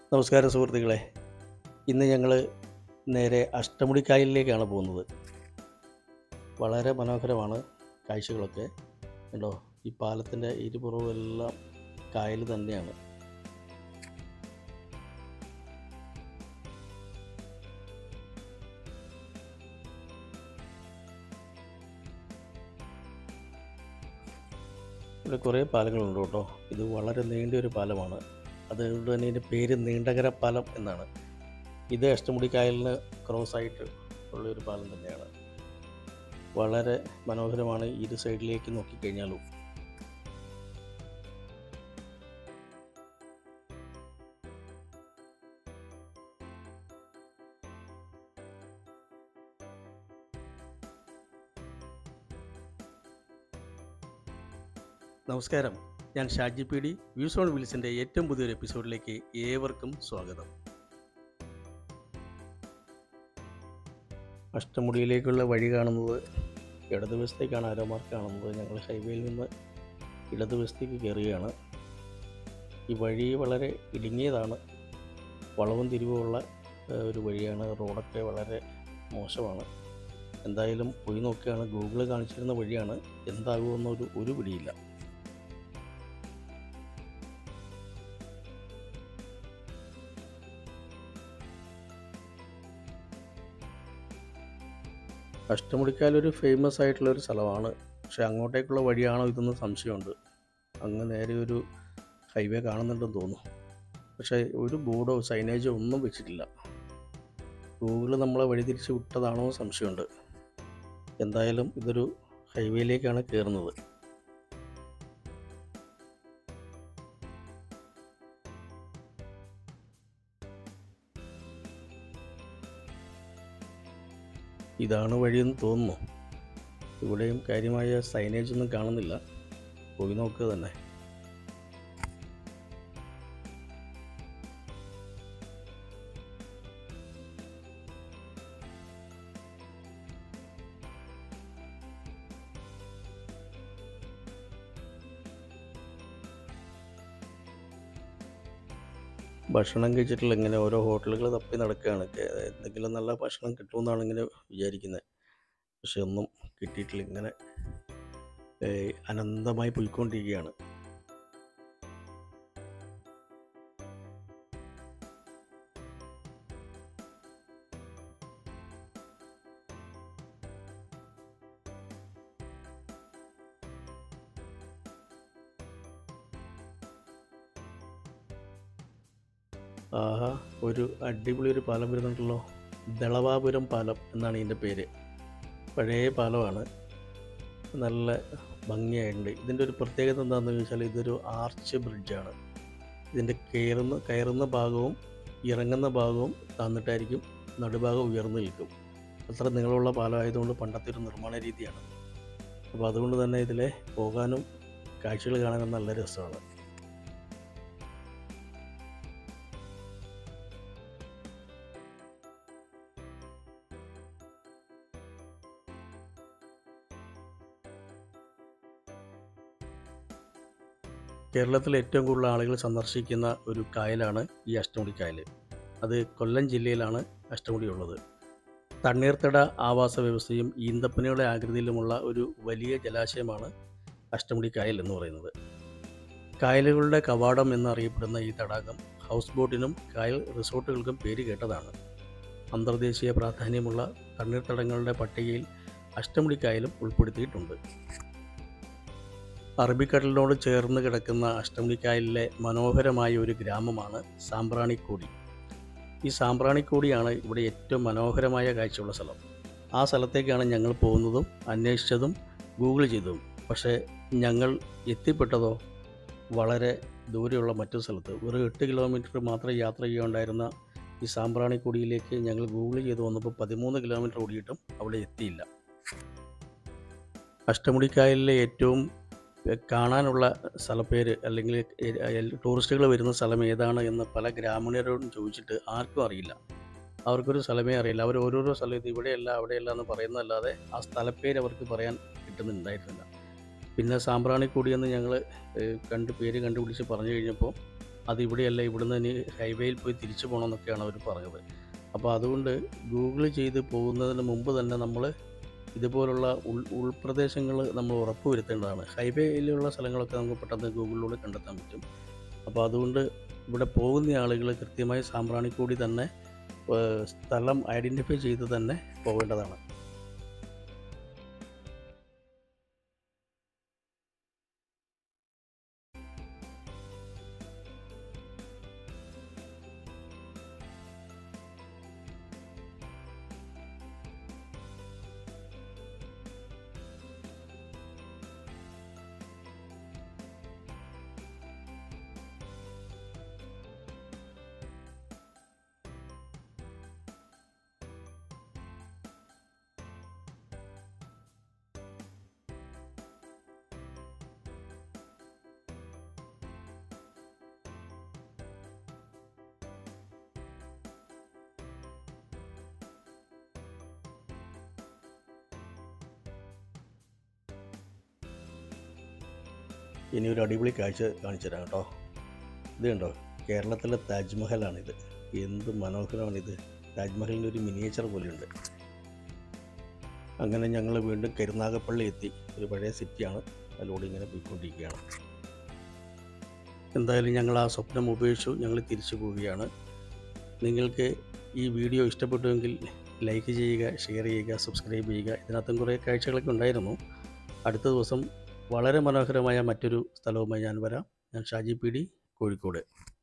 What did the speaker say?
നമസ്കാരം സുഹൃത്തുക്കളെ ഇന്ന് ഞങ്ങൾ നേരെ അഷ്ടമുടിക്കായലിലേക്കാണ് പോകുന്നത് വളരെ മനോഹരമാണ് കാഴ്ചകളൊക്കെ കണ്ടോ ഈ പാലത്തിൻ്റെ ഇരുപുറവും എല്ലാം കായൽ തന്നെയാണ് ഇവിടെ കുറേ പാലങ്ങളുണ്ട് കേട്ടോ ഇത് വളരെ നീണ്ട ഒരു പാലമാണ് അതുകൊണ്ട് തന്നെ ഇതിൻ്റെ പേര് നീണ്ടകര പാലം എന്നാണ് ഇത് അഷ്ടമുടി കായലിന് ക്രോസ് ആയിട്ട് ഉള്ള ഒരു പാലം തന്നെയാണ് വളരെ മനോഹരമാണ് ഇരു സൈഡിലേക്ക് നോക്കിക്കഴിഞ്ഞാലും നമസ്കാരം ഞാൻ Shaji P D views on വിൽസിൻ്റെ ഏറ്റവും പുതിയൊരു എപ്പിസോഡിലേക്ക് ഏവർക്കും സ്വാഗതം അഷ്ടമുടിയിലേക്കുള്ള വഴി കാണുന്നത് ഇടതുവശത്തേക്കാണ് ആരോ മാർക്ക് കാണുന്നത് ഞങ്ങൾ ഹൈവേയിൽ നിന്ന് ഇടതുവശത്തേക്ക് കയറുകയാണ് ഈ വഴി വളരെ ഇടുങ്ങിയതാണ് വളവും തിരിവുമുള്ള ഏഹ്, ഒരു വഴിയാണ് റോഡൊക്കെ വളരെ മോശമാണ് എന്തായാലും പോയി നോക്കുകയാണ് ഗൂഗിൾ കാണിച്ചിരുന്ന വഴിയാണ് എന്താകുമെന്നൊരു ഒരു പിടിയില്ല അഷ്ടമുടിക്കാൽ ഒരു ഫേമസ് ആയിട്ടുള്ള ഒരു സ്ഥലമാണ് പക്ഷെ അങ്ങോട്ടേക്കുള്ള വഴിയാണോ ഇതെന്ന് സംശയമുണ്ട് അങ്ങ് നേരെ ഒരു ഹൈവേ കാണുന്നുണ്ടെന്ന് തോന്നുന്നു പക്ഷേ ഒരു ബോർഡോ സൈനേജോ ഒന്നും വെച്ചിട്ടില്ല ഗൂഗിൾ നമ്മളെ വഴിതിരിച്ച് വിട്ടതാണോ എന്ന് സംശയമുണ്ട് എന്തായാലും ഇതൊരു ഹൈവേയിലേക്കാണ് കയറുന്നത് ഇതാണ് വഴിയെന്ന് തോന്നുന്നു ഇവിടെയും കാര്യമായ സൈനേജ് ഒന്നും കാണുന്നില്ല പോയി നോക്കുക തന്നെ ഭക്ഷണം കഴിച്ചിട്ടുള്ള ഇങ്ങനെ ഓരോ ഹോട്ടലുകൾ തപ്പി നടക്കുകയാണ് കേ- എന്തെങ്കിലും നല്ല ഭക്ഷണം കിട്ടുമെന്നാണ് ഇങ്ങനെ വിചാരിക്കുന്നത് പക്ഷെ ഒന്നും കിട്ടിയിട്ടില്ല ഇങ്ങനെ ഏയ്, അനന്തമായി പോയിക്കൊണ്ടിരിക്കുകയാണ് ആഹാ ഒരു അടിപൊളി ഒരു പാലം വരുന്നുണ്ടല്ലോ ദളവാപുരം പാലം എന്നാണ് ഇതിൻ്റെ പേര് പഴയ പാലമാണ് നല്ല ഭംഗിയായിട്ടുണ്ട് ഇതിൻ്റെ ഒരു പ്രത്യേകത എന്താണെന്ന് ചോദിച്ചാൽ ഇതൊരു ആർച്ച് ബ്രിഡ്ജാണ് ഇതിൻ്റെ കയറുന്ന കയറുന്ന ഭാഗവും ഇറങ്ങുന്ന ഭാഗവും താന്നിട്ടായിരിക്കും നടുഭാഗം ഉയർന്നു നിൽക്കും അത്ര നീളമുള്ള പാലമായതുകൊണ്ട് പണ്ടത്തെ ഒരു നിർമ്മാണ രീതിയാണ് അപ്പോൾ അതുകൊണ്ട് തന്നെ ഇതിലെ പോകാനും കാഴ്ചകൾ കാണാനും നല്ല രസമാണ് കേരളത്തിലെ ഏറ്റവും കൂടുതൽ ആളുകൾ സന്ദർശിക്കുന്ന ഒരു കായലാണ് ഈ അഷ്ടമുടി കായൽ അത് കൊല്ലം ജില്ലയിലാണ് അഷ്ടമുടി ഉള്ളത് തണ്ണീർത്തട ആവാസ വ്യവസ്ഥയും ഈന്തപ്പനയുടെ ആകൃതിയിലുമുള്ള ഒരു വലിയ ജലാശയമാണ് അഷ്ടമുടി കായൽ എന്ന് പറയുന്നത് കായലുകളുടെ കവാടം എന്നറിയപ്പെടുന്ന ഈ തടാകം ഹൗസ് ബോട്ടിനും കായൽ റിസോർട്ടുകൾക്കും പേര് കേട്ടതാണ് അന്തർദേശീയ പ്രാധാന്യമുള്ള തണ്ണീർത്തടങ്ങളുടെ പട്ടികയിൽ അഷ്ടമുടി കായലും ഉൾപ്പെടുത്തിയിട്ടുണ്ട് അറബിക്കടലിനോട് ചേർന്ന് കിടക്കുന്ന അഷ്ടമുടിക്കായലിലെ മനോഹരമായ ഒരു ഗ്രാമമാണ് സാമ്പ്രാണിക്കോടി ഈ സാമ്പ്രാണിക്കോടിയാണ് ഇവിടെ ഏറ്റവും മനോഹരമായ കാഴ്ചയുള്ള സ്ഥലം ആ സ്ഥലത്തേക്കാണ് ഞങ്ങൾ പോകുന്നതും അന്വേഷിച്ചതും ഗൂഗിൾ ചെയ്തതും പക്ഷേ ഞങ്ങൾ എത്തിപ്പെട്ടതോ വളരെ ദൂരെയുള്ള മറ്റൊരു സ്ഥലത്ത് വെറും എട്ട് കിലോമീറ്റർ മാത്രം യാത്ര ചെയ്യുകയുണ്ടായിരുന്ന ഈ സാമ്പ്രാണിക്കോടിയിലേക്ക് ഞങ്ങൾ ഗൂഗിൾ ചെയ്ത് വന്നപ്പോൾ പതിമൂന്ന് കിലോമീറ്റർ ഓടിയിട്ടും അവിടെ എത്തിയില്ല അഷ്ടമുടിക്കായലിലെ ഏറ്റവും എഹ്, കാണാനുള്ള സ്ഥലപ്പേര് അല്ലെങ്കിൽ ടൂറിസ്റ്റുകൾ വരുന്ന സ്ഥലം ഏതാണ് എന്ന് പല ഗ്രാമീണരോടും ചോദിച്ചിട്ട് ആർക്കും അറിയില്ല അവർക്കൊരു സ്ഥലമേ അറിയില്ല അവർ ഓരോരോ സ്ഥലത്ത് ഇവിടെയല്ല അവിടെയല്ല എന്ന് പറയുന്നതല്ലാതെ ആ സ്ഥലപ്പേര് അവർക്ക് പറയാൻ കിട്ടുന്നുണ്ടായിരുന്നില്ല പിന്നെ സാമ്പ്രാണിക്കൂടി എന്ന് ഞങ്ങൾ കണ്ട് പേര് കണ്ടുപിടിച്ച് പറഞ്ഞു കഴിഞ്ഞപ്പോൾ അത് ഇവിടെയല്ല ഇവിടുന്ന് ഇനി ഹൈവേയിൽ പോയി തിരിച്ചു പോകണമെന്നൊക്കെയാണ് അവർ പറഞ്ഞത് അപ്പോൾ അതുകൊണ്ട് ഗൂഗിൾ ചെയ്ത് പോകുന്നതിന് മുമ്പ് തന്നെ നമ്മൾ ഇതുപോലുള്ള ഉൾ ഉൾപ്രദേശങ്ങൾ നമ്മൾ ഉറപ്പ് വരുത്തേണ്ടതാണ് ഹൈവേയിലുള്ള സ്ഥലങ്ങളൊക്കെ നമുക്ക് പെട്ടെന്ന് ഗൂഗിളിലൂടെ കണ്ടെത്താൻ പറ്റും അപ്പോൾ അതുകൊണ്ട് ഇവിടെ പോകുന്ന ആളുകൾ കൃത്യമായി സാമ്പ്രാണിക്കൂടി തന്നെ ഏഹ്, സ്ഥലം ഐഡൻറ്റിഫൈ ചെയ്ത് തന്നെ പോകേണ്ടതാണ് ഇനി ഒരു അടിപൊളി കാഴ്ച കാണിച്ചു തരാം കേട്ടോ ഇത് കണ്ടോ കേരളത്തിലെ താജ്മഹലാണിത് എന്ത് മനോഹരമാണിത് താജ്മഹലിൻ്റെ ഒരു മിനിയേച്ചർ പോലെയുണ്ട് അങ്ങനെ ഞങ്ങൾ വീണ്ടും കരുനാഗപ്പള്ളി എത്തി ഒരു പഴയ സിറ്റിയാണ് അതിലൂടെ ഇങ്ങനെ പോയിക്കൊണ്ടിരിക്കുകയാണ് എന്തായാലും ഞങ്ങൾ ആ സ്വപ്നം ഉപേക്ഷിച്ചു ഞങ്ങൾ തിരിച്ചു പോവുകയാണ് നിങ്ങൾക്ക് ഈ വീഡിയോ ഇഷ്ടപ്പെട്ടുവെങ്കിൽ ലൈക്ക് ചെയ്യുക ഷെയർ ചെയ്യുക സബ്സ്ക്രൈബ് ചെയ്യുക ഇതിനകത്തും കുറേ കാഴ്ചകളൊക്കെ ഉണ്ടായിരുന്നു അടുത്ത ദിവസം വളരെ മനോഹരമായ മറ്റൊരു സ്ഥലവുമായി ഞാൻ വരാം ഞാൻ ഷാജി പി ഡി കോഴിക്കോട്